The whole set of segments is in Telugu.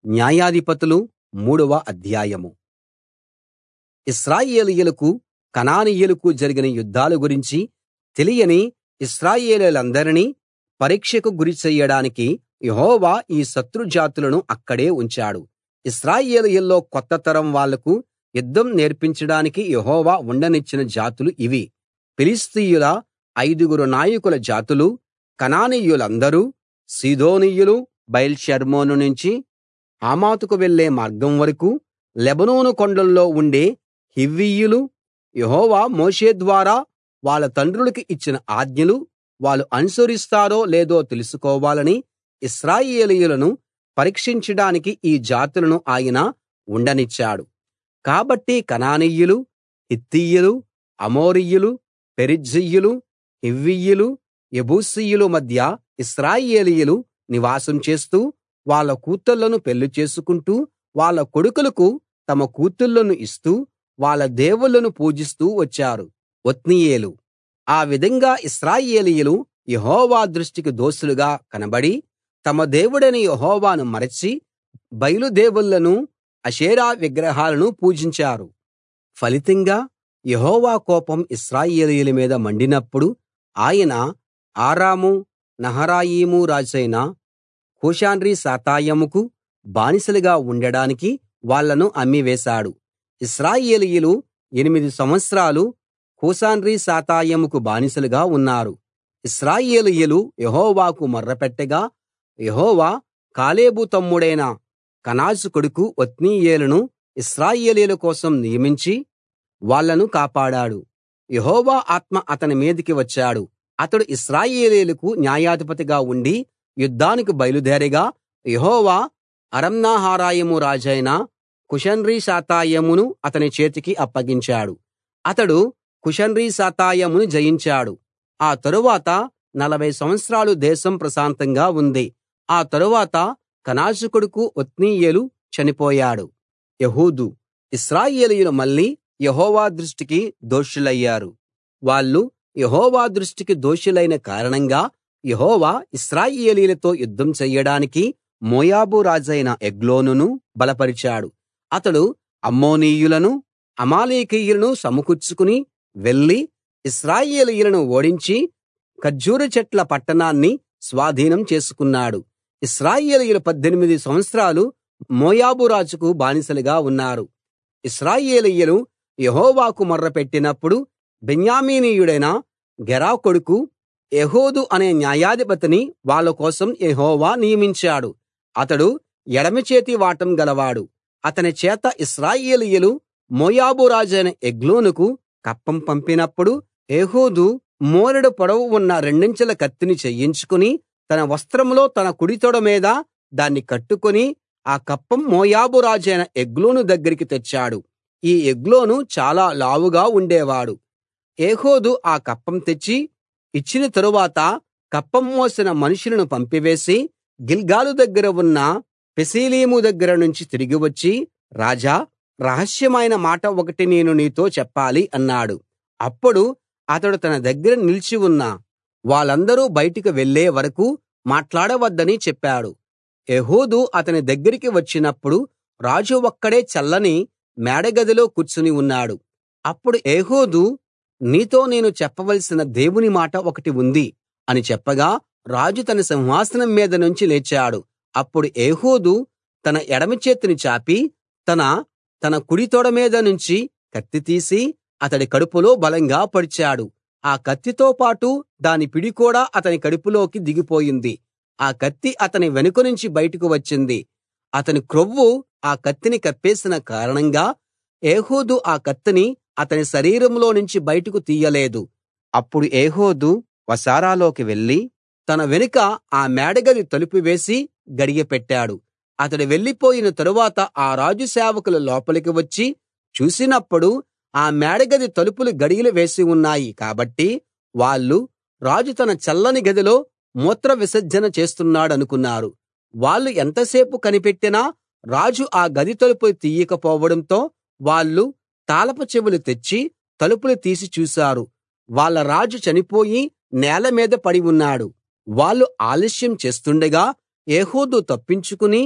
న్యాయాధిపతులు మూడవ అధ్యాయం ఇశ్రాయేలీయులకు కనానీయులకు జరిగిన యుద్ధాల గురించి తెలియని ఇశ్రాయేలీయులందరినీ పరీక్షకు గురి చెయ్యడానికి యెహోవా ఈ శత్రు జాతులను అక్కడే ఉంచాడు ఇశ్రాయేలీయుల్లో కొత్త తరం వాళ్లకు యుద్ధం నేర్పించడానికి యెహోవా ఉండనిచ్చిన జాతులు ఇవి ఫిలిష్తీయుల ఐదుగురు నాయకుల జాతులు కనానీయులందరూ సీదోనీయులు బయల్షెర్మోను నుంచి హమాతుకు వెళ్ళే మార్గం వరకూ లెబానోను కొండల్లో ఉండే హివ్వీయులు యెహోవా మోషే ద్వారా వాళ్ళ తండ్రులకు ఇచ్చిన ఆజ్ఞలు వాళ్ళు అనుసరిస్తారో లేదో తెలుసుకోవాలని ఇశ్రాయేలీయులను పరీక్షించడానికి ఈ జాతులను ఆయన ఉండనిచ్చాడు కాబట్టి కనానీయులు హిత్తీయులు అమోరీయులు పెరిజ్జీయులు హివ్వీయులు యెబూసీయుల మధ్య ఇశ్రాయేలీయులు నివాసం చేస్తూ వాళ్ళ కూతుళ్ళను పెళ్లి చేసుకుంటూ వాళ్ళ కొడుకులకు తమ కూతుళ్ళను ఇస్తూ వాళ్ళ దేవుళ్ళను పూజిస్తూ వచ్చారు ఒత్నీయేలు ఆ విధంగా ఇశ్రాయేలీయులు యెహోవా దృష్టికి దోషులుగా కనబడి తమ దేవుడైన యెహోవాను మరచి బయలు దేవుళ్ళను అషేరా విగ్రహాలను పూజించారు ఫలితంగా యెహోవా కోపం ఇశ్రాయేలీయుల మీద మండినప్పుడు ఆయన ఆరాము నహరాయిము రాజైన కూషాన్రిషాతాయిముకు బానిసలుగా ఉండడానికి వాళ్ళను అమ్మివేశాడు ఇశ్రాయేలీయులు ఎనిమిది సంవత్సరాలు కూషాన్రిషాతాయిముకు బానిసలుగా ఉన్నారు ఇశ్రాయేలీయులు యెహోవాకు మొర్రపెట్టగా యెహోవా కాలేబు తమ్ముడైన కనాజు కొడుకు ఒత్నీయేలును ఇశ్రాయేలీయుల కోసం నియమించి వాళ్ళను కాపాడాడు యెహోవా ఆత్మ అతని మీదికి వచ్చాడు అతడు ఇశ్రాయేలీయులకు న్యాయాధిపతిగా ఉండి యుద్ధానికి బయలుదేరగా యెహోవా అరామ్నహరాయిము రాజైన కూషన్రిషాతాయిమును అతని చేతికి అప్పగించాడు అతడు కూషన్రిషాతాయిమును జయించాడు ఆ తరువాత నలభై సంవత్సరాలు దేశం ప్రశాంతంగా ఉంది ఆ తరువాత కనాజు కొడుకు ఒత్నీయేలు చనిపోయాడు యెహూదు ఇశ్రాయేలీయులు మళ్ళీ యెహోవా దృష్టికి దోషులయ్యారు వాళ్ళు యెహోవా దృష్టికి దోషులైన కారణంగా యెహోవా ఇశ్రాయేలీయులతో యుద్ధం చెయ్యడానికి మోయాబు రాజైన ఎగ్లోనును బలపరిచాడు అతడు అమ్మోనీయులను అమాలేకీయులను సమకూర్చుకుని వెళ్లి ఇశ్రాయేలీయులను ఓడించి ఖర్జూర చెట్ల పట్టణాన్ని స్వాధీనం చేసుకున్నాడు ఇశ్రాయేలీయులు పద్దెనిమిది సంవత్సరాలు మోయాబు రాజుకు బానిసలుగా ఉన్నారు ఇశ్రాయేలీయులు యెహోవాకు మొర్రపెట్టినప్పుడు బెన్యామీనీయుడైన గెరా కొడుకు ఏహూదు అనే న్యాయాధిపతిని వాళ్ళ కోసం యెహోవా నియమించాడు అతడు ఎడమ చేతి వాటం గలవాడు అతని చేత ఇశ్రాయేలీయులు మోయాబు రాజైన ఎగ్లోనుకు కప్పం పంపినప్పుడు ఏహూదు మోరెడు పొడవు ఉన్న రెండంచుల కత్తిని చేయించుకుని తన వస్త్రంలో తన కుడి తొడ మీద దాన్ని కట్టుకుని ఆ కప్పం మోయాబు రాజైన ఎగ్లోను దగ్గరికి తెచ్చాడు ఈ ఎగ్లోను చాలా లావుగా ఉండేవాడు ఏహూదు ఆ కప్పం తెచ్చి ఇచ్చిన తరువాత కప్పం మోసిన మనుషులను పంపివేసి గిల్గాలు దగ్గర ఉన్న పెసీలీము దగ్గర నుంచి తిరిగి వచ్చి రాజా రహస్యమైన మాట ఒకటి నేను నీతో చెప్పాలి అన్నాడు అప్పుడు అతడు తన దగ్గర నిలిచి ఉన్న వాళ్ళందరూ బయటికి వెళ్ళే వరకూ మాట్లాడవద్దని చెప్పాడు ఏహూదు అతని దగ్గరికి వచ్చినప్పుడు రాజు ఒక్కడే చల్లని మేడగదిలో కూర్చుని ఉన్నాడు అప్పుడు ఏహూదు నీతో నేను చెప్పవలసిన దేవుని మాట ఒకటి ఉంది అని చెప్పగా రాజు తన సింహాసనం మీద నుంచి లేచాడు అప్పుడు ఏహూదు తన ఎడమ చేతిని చాపి తన తన కుడి తొడ మీద నుంచి కత్తి తీసి అతడి కడుపులో బలంగా పొడిచాడు ఆ కత్తితో పాటు దాని పిడి కూడా అతని కడుపులోకి దిగిపోయింది ఆ కత్తి అతని వెనుక నుంచి బయటకు వచ్చింది అతని క్రొవ్వు ఆ కత్తిని కప్పేసిన కారణంగా ఏహూదు ఆ కత్తిని అతని శరీరంలో నుంచి బయటకు తీయలేదు అప్పుడు ఏహూదు వసారాలోకి వెళ్లి తన వెనుక ఆ మేడగది తలుపు వేసి గడియ పెట్టాడు అతడు వెళ్లిపోయిన తరువాత ఆ రాజు సేవకులు లోపలికి వచ్చి చూసినప్పుడు ఆ మేడగది తలుపులు గడియలు వేసి ఉన్నాయి కాబట్టి వాళ్ళు రాజు తన చల్లని గదిలో మూత్ర విసర్జన చేస్తున్నాడనుకున్నారు వాళ్ళు ఎంతసేపు కనిపెట్టినా రాజు ఆ గది తలుపులు తీయకపోవడంతో వాళ్ళు తాళపు చెవులు తెచ్చి తలుపులు తీసి చూశారు వాళ్ళ రాజు చనిపోయి నేల మీద పడి ఉన్నాడు వాళ్ళు ఆలస్యం చేస్తుండగా ఏహూదు తప్పించుకుని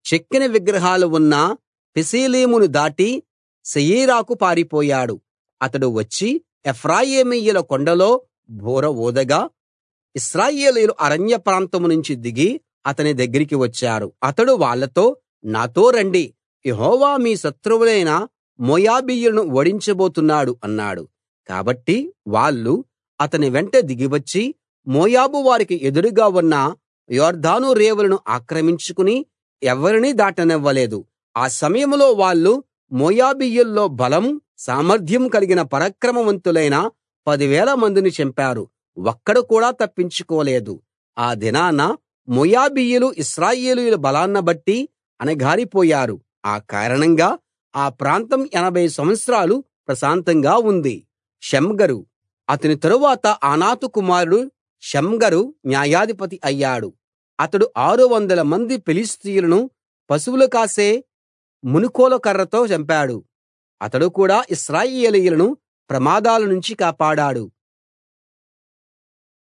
చెక్కిన విగ్రహాలు ఉన్న పెసీలీమును దాటి సెయీరాకు పారిపోయాడు అతడు వచ్చి ఎఫ్రాయిమీయుల కొండలో బూర ఊదగా ఇశ్రాయేలీయులు అరణ్య ప్రాంతం నుంచి దిగి అతని దగ్గరికి వచ్చారు అతడు వాళ్ళతో నాతో రండి యెహోవా మీ శత్రువులైన మోయాబీయులను ఓడించబోతున్నాడు అన్నాడు కాబట్టి వాళ్ళు అతని వెంట దిగివచ్చి మోయాబు వారికి ఎదురుగా ఉన్న యొర్దాను రేవులను ఆక్రమించుకుని ఎవరినీ దాటనివ్వలేదు ఆ సమయంలో వాళ్ళు మోయాబీయుల్లో బలం సామర్థ్యం కలిగిన పరాక్రమవంతులైన పదివేల మందిని చంపారు ఒక్కడు కూడా తప్పించుకోలేదు ఆ దినాన మోయాబీయులు ఇశ్రాయేలీయుల బలాన్ని బట్టి అణగారిపోయారు ఆ కారణంగా ఆ ప్రాంతం ఎనభై సంవత్సరాలు ప్రశాంతంగా ఉంది షమ్గరు అతని తరువాత అనాతు కుమారుడు షమ్గరు న్యాయాధిపతి అయ్యాడు అతడు ఆరు వందల మంది ఫిలిష్తీయులను పశువులు కాసే మునుకోల కర్రతో చంపాడు అతడు కూడా ఇశ్రాయేలీయులను ప్రమాదాల నుంచి కాపాడాడు